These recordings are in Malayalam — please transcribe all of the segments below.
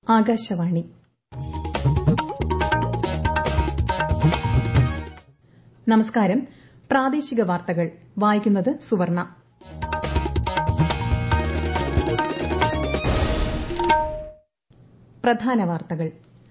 ആകാശവാണി നമസ്കാരം പ്രാദേശിക വാർത്തകൾ വായിക്കുന്നത് സുവർണ പ്രധാന വാർത്തകൾ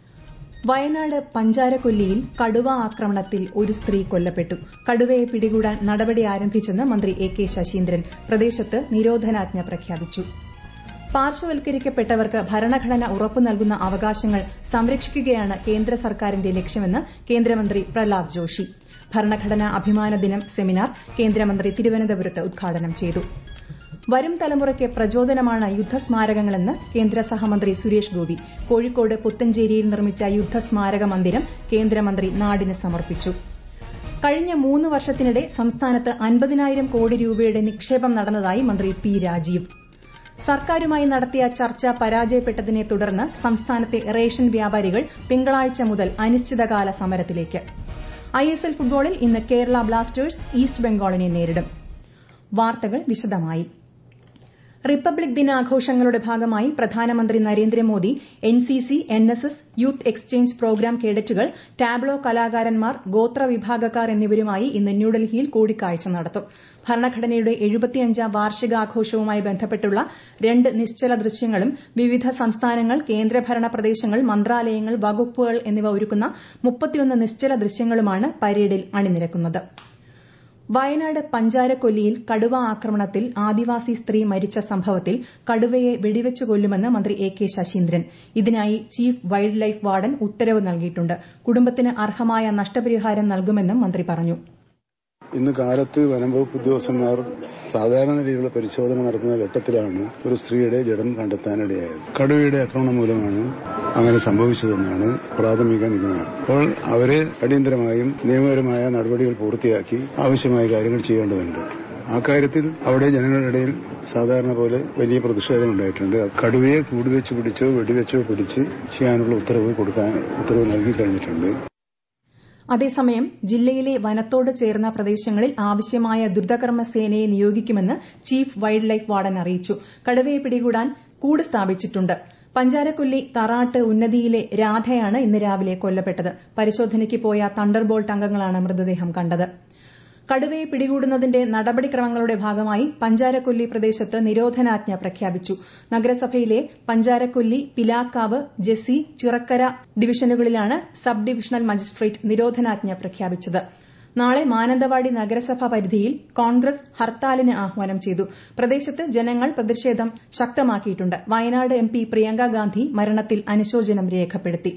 വയനാട് പഞ്ചാരക്കൊല്ലിയിൽ കടുവ ആക്രമണത്തിൽ ഒരു സ്ത്രീ കൊല്ലപ്പെട്ടു കടുവയെ പിടികൂടാൻ നടപടി ആരംഭിച്ചെന്ന് മന്ത്രി എ കെ ശശീന്ദ്രൻ പ്രദേശത്ത് നിരോധനാജ്ഞ പ്രഖ്യാപിച്ചു പാർശ്വവൽക്കരിക്കപ്പെട്ടവർക്ക് ഭരണഘടന ഉറപ്പു നൽകുന്ന അവകാശങ്ങൾ സംരക്ഷിക്കുകയാണ് കേന്ദ്ര സർക്കാരിന്റെ ലക്ഷ്യമെന്ന് കേന്ദ്രമന്ത്രി പ്രഹ്ലാദ് ജോഷി ഭരണഘടനാ അഭിമാന ദിനം സെമിനാർ കേന്ദ്രമന്ത്രി തിരുവനന്തപുരത്ത് ഉദ്ഘാടനം ചെയ്തു വരും തലമുറയ്ക്ക് പ്രചോദനമാണ് യുദ്ധസ്മാരകങ്ങളെന്ന് കേന്ദ്ര സഹമന്ത്രി സുരേഷ് ഗോപി കോഴിക്കോട് പുത്തഞ്ചേരിയിൽ നിർമ്മിച്ച യുദ്ധസ്മാരക മന്ദിരം കേന്ദ്രമന്ത്രി നാടിന് സമർപ്പിച്ചു കഴിഞ്ഞ മൂന്ന് വർഷത്തിനിടെ സംസ്ഥാനത്ത് അൻപതിനായിരം കോടി രൂപയുടെ നിക്ഷേപം നടന്നതായി മന്ത്രി പി രാജീവ് സർക്കാരുമായി നടത്തിയ ചർച്ച പരാജയപ്പെട്ടതിനെ തുടർന്ന് സംസ്ഥാനത്തെ റേഷൻ വ്യാപാരികൾ തിങ്കളാഴ്ച മുതൽ അനിശ്ചിതകാല സമരത്തിലേക്ക് ഐഎസ്എൽ ഫുട്ബോളിൽ ഇന്ന് കേരള ബ്ലാസ്റ്റേഴ്സ് ഈസ്റ്റ് ബംഗാളിനെ നേരിടും വാർത്തകൾ വിശദമായി റിപ്പബ്ലിക് ദിനാഘോഷങ്ങളുടെ ഭാഗമായി പ്രധാനമന്ത്രി Narendra Modi NCC NSS youth exchange programme കേഡറ്റുകൾ ടാബ്ലോ കലാകാരന്മാർ ഗോത്ര വിഭാഗക്കാർ എന്നിവരുമായി ഇന്ന് ന്യൂഡൽഹിയിൽ കൂടിക്കാഴ്ച നടത്തും ഭരണഘടനയുടെ എഴുപത്തിയഞ്ചാം വാർഷികാഘോഷവുമായി ബന്ധപ്പെട്ടുള്ള രണ്ട് നിശ്ചല ദൃശ്യങ്ങളും വിവിധ സംസ്ഥാനങ്ങൾ കേന്ദ്രഭരണ പ്രദേശങ്ങൾ മന്ത്രാലയങ്ങൾ വകുപ്പുകൾ എന്നിവ ഒരുക്കുന്ന മുപ്പത്തിയൊന്ന് നിശ്ചല ദൃശ്യങ്ങളുമാണ് പരേഡിൽ അണിനിരക്കുന്നത് വയനാട് പഞ്ചാരക്കൊല്ലിയിൽ കടുവ ആക്രമണത്തിൽ ആദിവാസി സ്ത്രീ മരിച്ച സംഭവത്തിൽ കടുവയെ വെടിവെച്ചു കൊല്ലുമെന്ന് മന്ത്രി എ കെ ശശീന്ദ്രൻ ഇതിനായി ചീഫ് വൈൽഡ് ലൈഫ് വാർഡൻ ഉത്തരവ് നൽകിയിട്ടുണ്ട് കുടുംബത്തിന് അർഹമായ നഷ്ടപരിഹാരം നൽകുമെന്നും മന്ത്രി പറഞ്ഞു ഇന്ന് കാലത്ത് വനംവകുപ്പ് ഉദ്യോഗസ്ഥന്മാർ സാധാരണ നിലയിലുള്ള പരിശോധന നടത്തുന്ന ഘട്ടത്തിലാണ് ഒരു സ്ത്രീയുടെ ജഡം കണ്ടെത്താനിടയായത് കടുവയുടെ ആക്രമണം മൂലമാണ് അങ്ങനെ സംഭവിച്ചതെന്നാണ് പ്രാഥമിക നിഗമനം അപ്പോൾ അവരെ അടിയന്തരമായും നിയമപരമായ നടപടികൾ പൂർത്തിയാക്കി ആവശ്യമായ കാര്യങ്ങൾ ചെയ്യേണ്ടതുണ്ട് ആ കാര്യത്തിൽ അവിടെ ജനങ്ങളുടെ ഇടയിൽ സാധാരണ പോലെ വലിയ പ്രതിഷേധം ഉണ്ടായിട്ടുണ്ട് കടുവയെ കൂടുവെച്ച് പിടിച്ചോ വെടിവെച്ചോ പിടിച്ച് ചെയ്യാനുള്ള ഉത്തരവ് കൊടുക്കാൻ ഉത്തരവ് നൽകി കഴിഞ്ഞിട്ടുണ്ട് അതേസമയം ജില്ലയിലെ വനത്തോട് ചേർന്ന പ്രദേശങ്ങളിൽ ആവശ്യമായ ദ്രുതകർമ്മ സേനയെ നിയോഗിക്കുമെന്ന് ചീഫ് വൈൽഡ് ലൈഫ് വാർഡൻ അറിയിച്ചു കടുവയെ പിടികൂടാൻ കൂട് സ്ഥാപിച്ചിട്ടുണ്ട് പഞ്ചാരക്കൊല്ലി തറാട്ട് ഉന്നതിയിലെ രാധയാണ് ഇന്ന് രാവിലെ കൊല്ലപ്പെട്ടത് പരിശോധനയ്ക്ക് പോയ തണ്ടർബോൾട്ട് അംഗങ്ങളാണ് മൃതദേഹം കണ്ടത് കടുവയെ പിടികൂടുന്നതിന്റെ നടപടിക്രമങ്ങളുടെ ഭാഗമായി പഞ്ചാരക്കൊല്ലി പ്രദേശത്ത് നിരോധനാജ്ഞ പ്രഖ്യാപിച്ചു നഗരസഭയിലെ പഞ്ചാരക്കൊല്ലി പിലാക്കാവ് ജെസി ചിറക്കര ഡിവിഷനുകളിലാണ് സബ് ഡിവിഷണൽ മജിസ്ട്രേറ്റ് നിരോധനാജ്ഞ പ്രഖ്യാപിച്ചത് നാളെ മാനന്തവാടി നഗരസഭ പരിധിയിൽ കോൺഗ്രസ് ഹർത്താലിന് ആഹ്വാനം ചെയ്തു പ്രദേശത്ത് ജനങ്ങൾ പ്രതിഷേധം ശക്തമാക്കിയിട്ടുണ്ട് വയനാട് എം പി പ്രിയങ്ക ഗാന്ധി മരണത്തിൽ അനുശോചനം രേഖപ്പെടുത്തി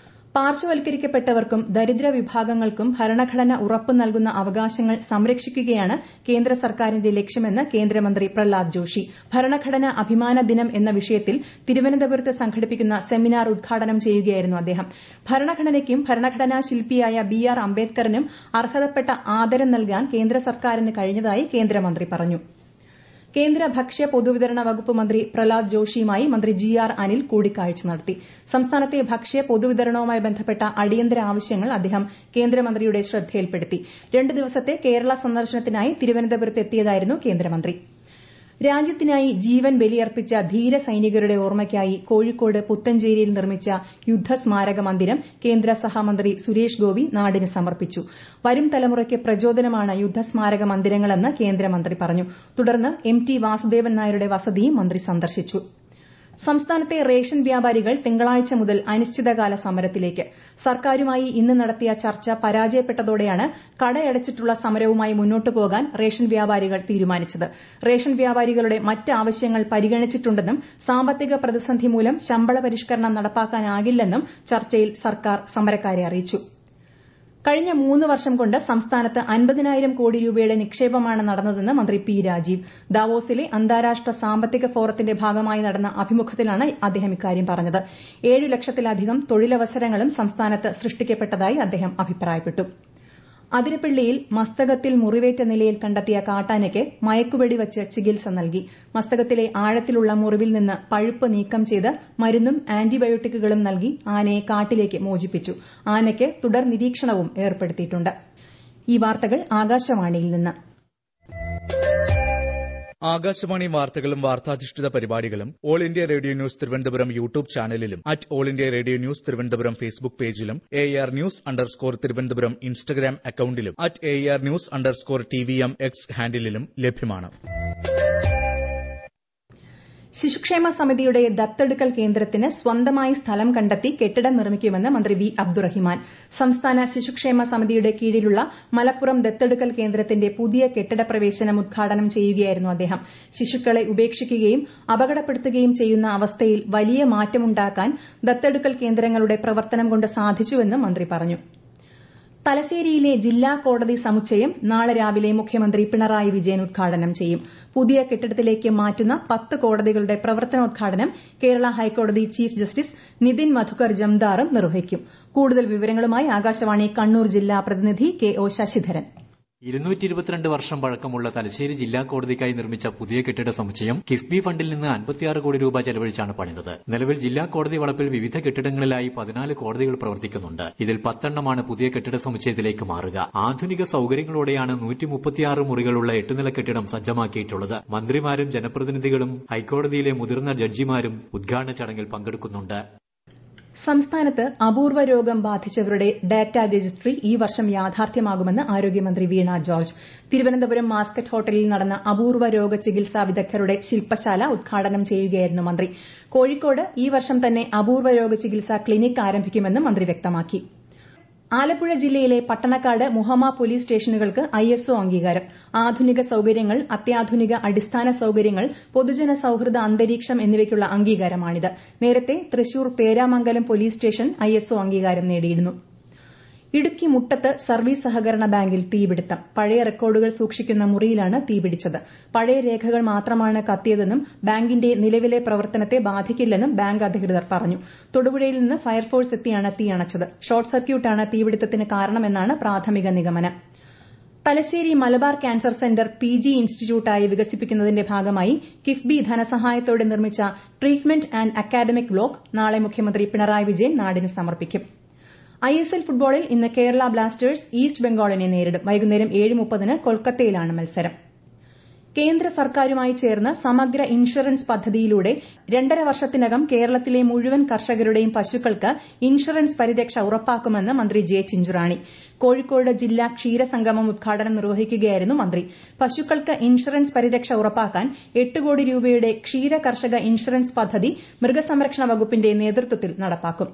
പാർശ്വവൽക്കരിക്കപ്പെട്ടവർക്കും ദരിദ്ര വിഭാഗങ്ങൾക്കും ഭരണഘടന ഉറപ്പു നൽകുന്ന അവകാശങ്ങൾ സംരക്ഷിക്കുകയാണ് കേന്ദ്ര സർക്കാരിന്റെ ലക്ഷ്യമെന്ന് കേന്ദ്രമന്ത്രി പ്രഹ്ലാദ് ജോഷി ഭരണഘടന അഭിമാന ദിനം എന്ന വിഷയത്തിൽ തിരുവനന്തപുരത്ത് സംഘടിപ്പിക്കുന്ന സെമിനാർ ഉദ്ഘാടനം ചെയ്യുകയായിരുന്നു അദ്ദേഹം ഭരണഘടനയ്ക്കും ഭരണഘടനാ ശില്പിയായ ബി ആർ അംബേദ്കറിനും അർഹതപ്പെട്ട ആദരം നൽകാൻ കേന്ദ്ര സർക്കാരിന് കഴിഞ്ഞതായി കേന്ദ്രമന്ത്രി പറഞ്ഞു കേന്ദ്ര ഭക്ഷ്യ പൊതുവിതരണ വകുപ്പ് മന്ത്രി പ്രഹ്ലാദ് ജോഷിയുമായി മന്ത്രി ജി ആർ അനിൽ കൂടിക്കാഴ്ച നടത്തി സംസ്ഥാനത്തെ ഭക്ഷ്യ പൊതുവിതരണവുമായി ബന്ധപ്പെട്ട അടിയന്തര ആവശ്യങ്ങൾ അദ്ദേഹം കേന്ദ്രമന്ത്രിയുടെ ശ്രദ്ധയിൽപ്പെടുത്തി രണ്ട് ദിവസത്തെ കേരള സന്ദർശനത്തിനായി തിരുവനന്തപുരത്ത് എത്തിയതായിരുന്നു കേന്ദ്രമന്ത്രി രാജ്യത്തിനായി ജീവൻ ബലിയർപ്പിച്ച ധീര സൈനികരുടെ ഓർമ്മയ്ക്കായി കോഴിക്കോട് പുത്തഞ്ചേരിയിൽ നിർമ്മിച്ച യുദ്ധസ്മാരക മന്ദിരം കേന്ദ്ര സഹമന്ത്രി സുരേഷ് ഗോപി നാടിന് സമർപ്പിച്ചു വരും തലമുറയ്ക്ക് പ്രചോദനമാണ് യുദ്ധസ്മാരക മന്ദിരങ്ങളെന്ന് കേന്ദ്രമന്ത്രി പറഞ്ഞു തുടർന്ന് എം ടി വാസുദേവൻ നായരുടെ വസതിയും മന്ത്രി സന്ദർശിച്ചു സംസ്ഥാനത്തെ റേഷൻ വ്യാപാരികൾ തിങ്കളാഴ്ച മുതൽ അനിശ്ചിതകാല സമരത്തിലേക്ക് സർക്കാരുമായി ഇന്ന് നടത്തിയ ചർച്ച പരാജയപ്പെട്ടതോടെയാണ് കടയടച്ചിട്ടുള്ള സമരവുമായി മുന്നോട്ടു പോകാൻ റേഷൻ വ്യാപാരികൾ തീരുമാനിച്ചത് റേഷൻ വ്യാപാരികളുടെ മറ്റ് ആവശ്യങ്ങൾ പരിഗണിച്ചിട്ടുണ്ടെന്നും സാമ്പത്തിക പ്രതിസന്ധി മൂലം ശമ്പള പരിഷ്കരണം നടപ്പാക്കാനാകില്ലെന്നും ചർച്ചയിൽ സർക്കാർ സമരക്കാരെ അറിയിച്ചു കഴിഞ്ഞ മൂന്ന് വർഷം കൊണ്ട് സംസ്ഥാനത്ത് അൻപതിനായിരം കോടി രൂപയുടെ നിക്ഷേപമാണ് നടന്നതെന്ന് മന്ത്രി പി രാജീവ് ദാവോസിലെ അന്താരാഷ്ട്ര സാമ്പത്തിക ഫോറത്തിന്റെ ഭാഗമായി നടന്ന അഭിമുഖത്തിലാണ് അദ്ദേഹം ഇക്കാര്യം പറഞ്ഞത് ഏഴ് ലക്ഷത്തിലധികം തൊഴിലവസരങ്ങളും സംസ്ഥാനത്ത് സൃഷ്ടിക്കപ്പെട്ടതായി അദ്ദേഹം അഭിപ്രായപ്പെട്ടു അതിരപ്പള്ളിയിൽ മസ്തകത്തിൽ മുറിവേറ്റ നിലയിൽ കണ്ടെത്തിയ കാട്ടാനയ്ക്ക് മയക്കുവെടി വച്ച് ചികിത്സ നൽകി മസ്തകത്തിലെ ആഴത്തിലുള്ള മുറിവിൽ നിന്ന് പഴുപ്പ് നീക്കം ചെയ്ത് മരുന്നും ആന്റിബയോട്ടിക്കുകളും നൽകി ആനയെ കാട്ടിലേക്ക് മോചിപ്പിച്ചു ആനയ്ക്ക് തുടർ നിരീക്ഷണവും ഏർപ്പെടുത്തിയിട്ടുണ്ട് ഈ വാർത്തകൾ ആകാശവാണിയിൽ നിന്ന് ആകാശവാണി വാർത്തകളും വാർത്താധിഷ്ഠിത പരിപാടികളും all India radio news Thiruvananthapuram YouTube ചാനലിലും at all India radio news Thiruvananthapuram Facebook പേജിലും A R news underscore Thiruvananthapuram Instagram അക്കൌണ്ടിലും at A R news underscore T V M X ഹാൻഡിലും ലഭ്യമാണ് ശിശുക്ഷേമ സമിതിയുടെ ദത്തെടുക്കൽ കേന്ദ്രത്തിന് സ്വന്തമായി സ്ഥലം കണ്ടെത്തി കെട്ടിടം നിർമ്മിക്കുമെന്ന് മന്ത്രി വി അബ്ദുറഹിമാൻ സംസ്ഥാന ശിശുക്ഷേമ സമിതിയുടെ കീഴിലുള്ള മലപ്പുറം ദത്തെടുക്കൽ കേന്ദ്രത്തിന്റെ പുതിയ കെട്ടിട പ്രവേശനം ഉദ്ഘാടനം ചെയ്യുകയായിരുന്നു അദ്ദേഹം ശിശുക്കളെ ഉപേക്ഷിക്കുകയും അപകടപ്പെടുത്തുകയും ചെയ്യുന്ന അവസ്ഥയിൽ വലിയ മാറ്റമുണ്ടാക്കാൻ ദത്തെടുക്കൽ കേന്ദ്രങ്ങളുടെ പ്രവർത്തനം കൊണ്ട് സാധിച്ചുവെന്ന് മന്ത്രി പറഞ്ഞു തലശ്ശേരിയിലെ ജില്ലാ കോടതി സമുച്ചയം നാളെ രാവിലെ മുഖ്യമന്ത്രി പിണറായി വിജയൻ ഉദ്ഘാടനം ചെയ്യും പുതിയ കെട്ടിടത്തിലേക്ക് മാറ്റുന്ന പത്ത് കോടതികളുടെ പ്രവർത്തനോദ്ഘാടനം കേരള ഹൈക്കോടതി ചീഫ് ജസ്റ്റിസ് നിതിൻ മധുകർ ജംദാറും നിർവഹിക്കും കൂടുതൽ വിവരങ്ങളുമായി ആകാശവാണി കണ്ണൂർ ജില്ലാ പ്രതിനിധി കെ ഒ ശശിധരൻ ഇരുന്നൂറ്റി ഇരുപത്തിരണ്ട് വർഷം പഴക്കമുള്ള തലശ്ശേരി ജില്ലാ കോടതിക്കായി നിർമ്മിച്ച പുതിയ കെട്ടിട സമുച്ചയം കിഫ്ബി ഫണ്ടിൽ നിന്ന് അൻപത്തിയാറ് കോടി രൂപ ചെലവഴിച്ചാണ് പണിതത് നിലവിൽ ജില്ലാ കോടതി വളപ്പിൽ വിവിധ കെട്ടിടങ്ങളിലായി പതിനാല് കോടതികൾ പ്രവർത്തിക്കുന്നുണ്ട് ഇതിൽ പത്തെണ്ണമാണ് പുതിയ കെട്ടിട സമുച്ചയത്തിലേക്ക് മാറുക ആധുനിക സൌകര്യങ്ങളോടെയാണ് നൂറ്റി മുപ്പത്തിയാറ് മുറികളുള്ള എട്ടുനില കെട്ടിടം സജ്ജമാക്കിയിട്ടുള്ളത് മന്ത്രിമാരും ജനപ്രതിനിധികളും ഹൈക്കോടതിയിലെ മുതിർന്ന ജഡ്ജിമാരും ഉദ്ഘാടന ചടങ്ങിൽ പങ്കെടുക്കുന്നുണ്ട് സംസ്ഥാനത്ത് അപൂർവ രോഗം ബാധിച്ചവരുടെ ഡാറ്റ രജിസ്ട്രി ഈ വർഷം യാഥാർത്ഥ്യമാകുമെന്ന് ആരോഗ്യമന്ത്രി വീണ ജോർജ് തിരുവനന്തപുരം മാസ്കറ്റ് ഹോട്ടലിൽ നടന്ന അപൂർവ രോഗ ചികിത്സാ വിദഗ്ധരുടെ ശില്പശാല ഉദ്ഘാടനം ചെയ്യുകയായിരുന്നു മന്ത്രി കോഴിക്കോട് ഈ വർഷം തന്നെ അപൂർവ രോഗ ചികിത്സാ ക്ലിനിക് ആരംഭിക്കുമെന്നും മന്ത്രി വ്യക്തമാക്കി ആലപ്പുഴ ജില്ലയിലെ പട്ടണക്കാട് മുഹമ്മ പോലീസ് സ്റ്റേഷനുകൾക്ക് ഐഎസ്ഒ അംഗീകാരം ആധുനിക സൌകര്യങ്ങൾ അത്യാധുനിക അടിസ്ഥാന സൌകര്യങ്ങൾ പൊതുജന സൌഹൃദ അന്തരീക്ഷം എന്നിവയ്ക്കുള്ള അംഗീകാരമാണിത് നേരത്തെ Thrissur Peramangalam police station ISO അംഗീകാരം നേടിയിരുന്നു ഇടുക്കി മുട്ടത്ത് സർവീസ് സഹകരണ ബാങ്കിൽ തീപിടുത്തം പഴയ റെക്കോർഡുകൾ സൂക്ഷിക്കുന്ന മുറിയിലാണ് തീപിടിച്ചത് പഴയ രേഖകൾ മാത്രമാണ് കത്തിയതെന്നും ബാങ്കിന്റെ നിലവിലെ പ്രവർത്തനത്തെ ബാധിക്കില്ലെന്നും ബാങ്ക് അധികൃതർ പറഞ്ഞു തൊടുപുഴയിൽ നിന്ന് ഫയർഫോഴ്സ് എത്തിയാണ് തീയണച്ചത് ഷോർട്ട് സർക്യൂട്ടാണ് തീപിടുത്തത്തിന് കാരണമെന്നാണ് പ്രാഥമിക നിഗമനം Thalassery Malabar cancer centre P G ഇൻസ്റ്റിറ്റ്യൂട്ടായി വികസിപ്പിക്കുന്നതിന്റെ ഭാഗമായി കിഫ്ബി ധനസഹായത്തോടെ നിർമ്മിച്ച ട്രീറ്റ്മെന്റ് ആൻഡ് അക്കാദമിക് ബ്ലോക്ക് നാളെ മുഖ്യമന്ത്രി പിണറായി വിജയൻ നാടിന് സമർപ്പിക്കും ഐ എസ് എൽ ഫുട്ബോളിൽ ഇന്ന് കേരള ബ്ലാസ്റ്റേഴ്സ് ഈസ്റ്റ് ബംഗാളിനെ നേരിടും വൈകുന്നേരം ഏഴ് മുപ്പതിന് കൊൽക്കത്തയിലാണ് മത്സരം കേന്ദ്ര സർക്കാരുമായി ചേർന്ന് സമഗ്ര ഇൻഷുറൻസ് പദ്ധതിയിലൂടെ രണ്ടര വർഷത്തിനകം കേരളത്തിലെ മുഴുവൻ കർഷകരുടെയും പശുക്കൾക്ക് ഇൻഷുറൻസ് പരിരക്ഷ ഉറപ്പാക്കുമെന്ന് മന്ത്രി ജെ ചിഞ്ചുറാണി കോഴിക്കോട് ജില്ലാ ക്ഷീരസംഗമം ഉദ്ഘാടനം നിർവഹിക്കുകയായിരുന്നു മന്ത്രി പശുക്കൾക്ക് ഇൻഷുറൻസ് പരിരക്ഷ ഉറപ്പാക്കാൻ എട്ട് കോടി രൂപയുടെ ക്ഷീര കർഷക ഇൻഷുറൻസ് പദ്ധതി മൃഗസംരക്ഷണ വകുപ്പിന്റെ നേതൃത്വത്തിൽ നടപ്പാക്കും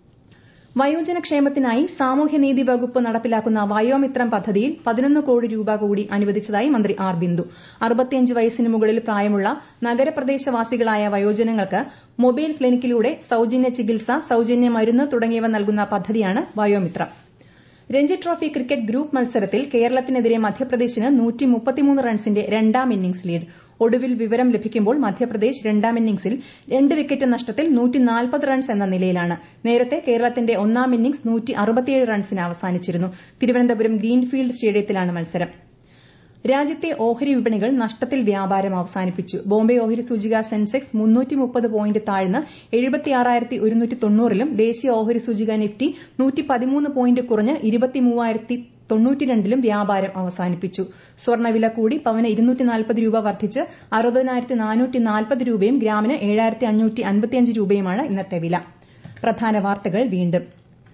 വയോജനക്ഷേമത്തിനായി സാമൂഹ്യനീതി വകുപ്പ് നടപ്പിലാക്കുന്ന വയോമിത്രം പദ്ധതിയിൽ പതിനൊന്ന് കോടി രൂപ കൂടി അനുവദിച്ചതായി മന്ത്രി ആർ ബിന്ദു അറുപത്തിയഞ്ച് വയസ്സിന് മുകളിൽ പ്രായമുള്ള നഗരപ്രദേശവാസികളായ വയോജനങ്ങൾക്ക് മൊബൈൽ ക്ലിനിക്കിലൂടെ സൌജന്യ ചികിത്സ സൌജന്യ മരുന്ന് തുടങ്ങിയവ നൽകുന്ന പദ്ധതിയാണ് Vayomithram Ranji trophy cricket group മത്സരത്തിൽ കേരളത്തിനെതിരെ മധ്യപ്രദേശിന് റൺസിന്റെ രണ്ടാം ഇന്നിംഗ്സ് ലീഡ് ഒടുവിൽ വിവരം ലഭിക്കുമ്പോൾ മധ്യപ്രദേശ് രണ്ടാം ഇന്നിംഗ്സിൽ രണ്ട് വിക്കറ്റ് നഷ്ടത്തിൽ റൺസ് എന്ന നിലയിലാണ് നേരത്തെ കേരളത്തിന്റെ ഒന്നാം ഇന്നിംഗ്സ് റൺസിന് അവസാനിച്ചിരുന്നു തിരുവനന്തപുരം ഗ്രീൻഫീൽഡ് സ്റ്റേഡിയത്തിലാണ് മത്സരം രാജ്യത്തെ ഓഹരി വിപണികൾ നഷ്ടത്തിൽ വ്യാപാരം അവസാനിപ്പിച്ചു ബോംബെ ഓഹരി സൂചിക സെൻസെക്സ് മുന്നൂറ്റി മുപ്പത് പോയിന്റ് താഴ്ന്ന് എഴുപത്തിയാറായിരത്തി ഒരുന്നൂറ്റി തൊണ്ണൂറിലും ദേശീയ ഓഹരി സൂചിക നിഫ്റ്റി നൂറ്റി പതിമൂന്ന് പോയിന്റ് കുറഞ്ഞ് ഇരുപത്തിമൂവായിരത്തി തൊണ്ണൂറ്റിരണ്ടിലും വ്യാപാരം അവസാനിപ്പിച്ചു സ്വർണ്ണവില കൂടി പവന് ഇരുന്നൂറ്റി നാൽപ്പത് രൂപ വർദ്ധിച്ച് അറുപതിനായിരത്തി നാനൂറ്റി നാൽപ്പത് രൂപയും ഗ്രാമിന് ഏഴായിരത്തി അഞ്ഞൂറ്റി അൻപത്തിയഞ്ച് രൂപയുമാണ് ഇന്നത്തെ വില പ്രധാന വാർത്തകൾ വീണ്ടും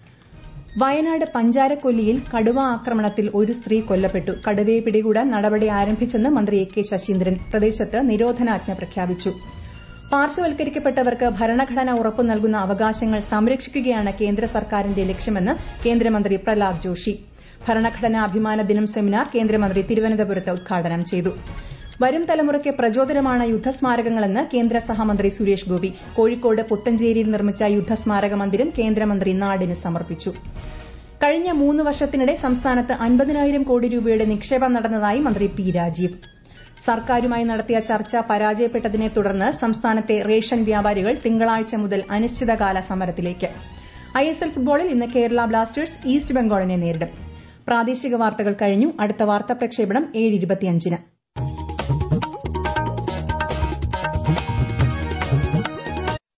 വയനാട് പഞ്ചാരക്കൊല്ലിയിൽ കടുവ ആക്രമണത്തിൽ ഒരു സ്ത്രീ കൊല്ലപ്പെട്ടു കടുവയെ പിടികൂടാൻ നടപടി ആരംഭിച്ചെന്ന് മന്ത്രി എ കെ ശശീന്ദ്രൻ പ്രദേശത്ത് നിരോധനാജ്ഞ പ്രഖ്യാപിച്ചു പാർശ്വവൽക്കരിക്കപ്പെട്ടവർക്ക് ഭരണഘടന ഉറപ്പു നൽകുന്ന അവകാശങ്ങൾ സംരക്ഷിക്കുകയാണ് കേന്ദ്ര സർക്കാരിന്റെ ലക്ഷ്യമെന്ന് കേന്ദ്രമന്ത്രി പ്രഹ്ലാദ് ജോഷി ഭരണഘടനാ അഭിമാന ദിനം സെമിനാർ കേന്ദ്രമന്ത്രി തിരുവനന്തപുരത്ത് ഉദ്ഘാടനം ചെയ്തു വരും തലമുറയ്ക്ക് പ്രചോദനമാണ് യുദ്ധസ്മാരകങ്ങളെന്ന് കേന്ദ്ര സഹമന്ത്രി സുരേഷ് ഗോപി കോഴിക്കോട് പുത്തഞ്ചേരിയിൽ നിർമ്മിച്ച യുദ്ധസ്മാരക മന്ദിരം കേന്ദ്രമന്ത്രി നാടിന് സമർപ്പിച്ചു കഴിഞ്ഞ മൂന്ന് വർഷത്തിനിടെ സംസ്ഥാനത്ത് അൻപതിനായിരം കോടി രൂപയുടെ നിക്ഷേപം നടന്നതായി മന്ത്രി പി രാജീവ് സർക്കാരുമായി നടത്തിയ ചർച്ച പരാജയപ്പെട്ടതിനെ തുടർന്ന് സംസ്ഥാനത്തെ റേഷൻ വ്യാപാരികൾ തിങ്കളാഴ്ച മുതൽ അനിശ്ചിതകാല സമരത്തിലേക്ക് ഐഎസ്എൽ ഫുട്ബോളിൽ ഇന്ന് കേരള ബ്ലാസ്റ്റേഴ്സ് ഈസ്റ്റ് ബംഗാളിനെ നേരിടും പ്രാദേശിക വാർത്തകൾ കഴിഞ്ഞു അടുത്ത വാർത്താ പ്രക്ഷേപണം ഏഴ് ഇരുപത്തിയഞ്ചിന്